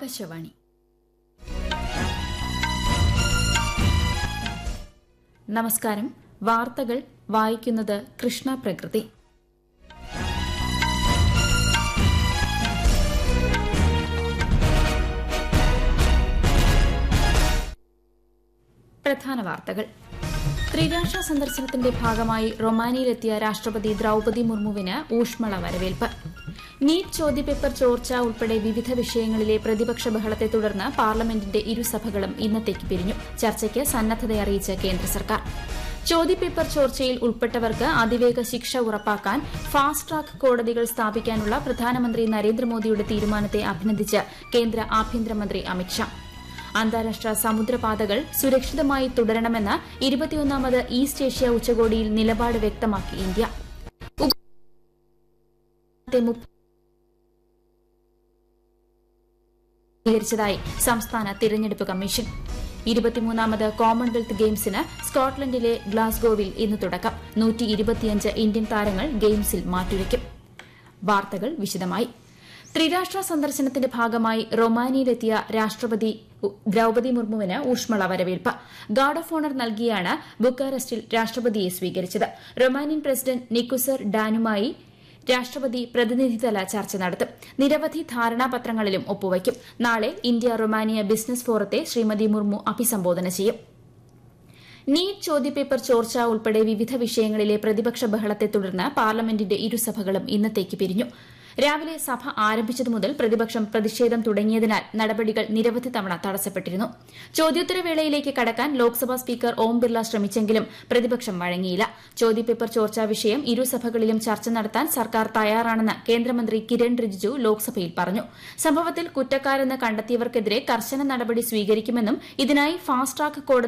ആകാശവാണി നമസ്കാരം വാർത്തകൾ വായിക്കുന്നത് കൃഷ്ണ പ്രകൃതി പ്രധാന വാർത്തകൾ ത്രിരാഷ്ട്ര സന്ദർശനത്തിന്റെ ഭാഗമായി റൊമാനിയയിലെത്തിയ രാഷ്ട്രപതി ദ്രൌപതി മുർമുവിന് ഊഷ്മള വരവേൽപ്പ് നീറ്റ് ചോദ്യപേപ്പർ ചോർച്ച ഉൾപ്പെടെ വിവിധ വിഷയങ്ങളിലെ പ്രതിപക്ഷ ബഹളത്തെ തുടർന്ന് പാർലമെന്റിന്റെ ഇരുസഭകളും ഇന്നത്തേക്ക് പിരിഞ്ഞു ചർച്ചയ്ക്ക് സന്നദ്ധത അറിയിച്ച് കേന്ദ്ര സർക്കാർ ചോദ്യപേപ്പർ ചോർച്ചയിൽ ഉൾപ്പെട്ടവർക്ക് അതിവേഗ ശിക്ഷ ഉറപ്പാക്കാൻ ഫാസ്റ്റ് ട്രാക്ക് കോടതികൾ സ്ഥാപിക്കാനുള്ള പ്രധാനമന്ത്രി നരേന്ദ്രമോദിയുടെ തീരുമാനത്തെ അഭിനന്ദിച്ച് കേന്ദ്ര ആഭ്യന്തരമന്ത്രി അമിത്ഷാ അന്താരാഷ്ട്ര സമുദ്രപാതകൾ സുരക്ഷിതമായി തുടരണമെന്ന് ഇരുപത്തിയൊന്നാമത് ഈസ്റ്റ് ഏഷ്യ ഉച്ചകോടിയിൽ നിലപാട് വ്യക്തമാക്കി ഇന്ത്യ സ്വീകരിച്ചതായി സംസ്ഥാന തിരഞ്ഞെടുപ്പ് കമ്മീഷൻ ഇരുപത്തിമൂന്നാമത് കോമൺവെൽത്ത് ഗെയിംസിന് സ്കോട്ട്ലൻഡിലെ ഗ്ലാസ്ഗോവിൽ ഇന്ന് തുടക്കം നൂറ്റി ഇരുപത്തിയഞ്ച് ഇന്ത്യൻ താരങ്ങൾ ഗെയിംസിൽ മാറ്റുരയ്ക്കും വാർത്തകൾ വിശദമായി ത്രിരാഷ്ട്ര സന്ദർശനത്തിന്റെ ഭാഗമായി റൊമാനിയയിലെത്തിയ രാഷ്ട്രപതി ദ്രൌപതി മുർമുവിന് ഊഷ്മള വരവേൽപ്പ് ഗാർഡ് ഓഫ് ഓണർ നൽകിയാണ് ബുക്കാറസ്റ്റിൽ രാഷ്ട്രപതിയെ സ്വീകരിച്ചത് റൊമാനിയൻ പ്രസിഡന്റ് നിക്കുസർ ഡാനുമായി രാഷ്ട്രപതി പ്രതിനിധിതല ചർച്ച നടത്തും നിരവധി ധാരണാപത്രങ്ങളിലും ഒപ്പുവയ്ക്കും നാളെ ഇന്ത്യ റൊമാനിയ ബിസിനസ് ഫോറത്തെ ശ്രീമതി മുർമു അഭിസംബോധന ചെയ്യും നീറ്റ് ചോദ്യപേപ്പർ ചോർച്ച ഉൾപ്പെടെ വിവിധ വിഷയങ്ങളിലെ പ്രതിപക്ഷ ബഹളത്തെ തുടർന്ന് പാർലമെന്റിന്റെ ഇരുസഭകളും ഇന്നത്തേക്ക് പിരിഞ്ഞു രാവിലെ സഭ ആരംഭിച്ചതു മുതൽ പ്രതിപക്ഷം പ്രതിഷേധം തുടങ്ങിയതിനാൽ നടപടികൾ നിരവധി തവണ തടസ്സപ്പെട്ടിരുന്നു ചോദ്യോത്തരവേളയിലേക്ക് കടക്കാൻ ലോക്സഭാ സ്പീക്കർ ഓം ബിർള ശ്രമിച്ചെങ്കിലും പ്രതിപക്ഷം വഴങ്ങിയില്ല ചോദ്യപേപ്പർ ചോർച്ചാ വിഷയം ഇരുസഭകളിലും ചർച്ച നടത്താൻ സർക്കാർ തയ്യാറാണെന്ന് കേന്ദ്രമന്ത്രി കിരൺ റിജിജു ലോക്സഭയിൽ പറഞ്ഞു സംഭവത്തിൽ കുറ്റക്കാരെന്ന് കണ്ടെത്തിയവർക്കെതിരെ കർശന നടപടി സ്വീകരിക്കുമെന്നും ഇതിനായി ഫാസ്റ്റ് ട്രാക്ക് കോടതി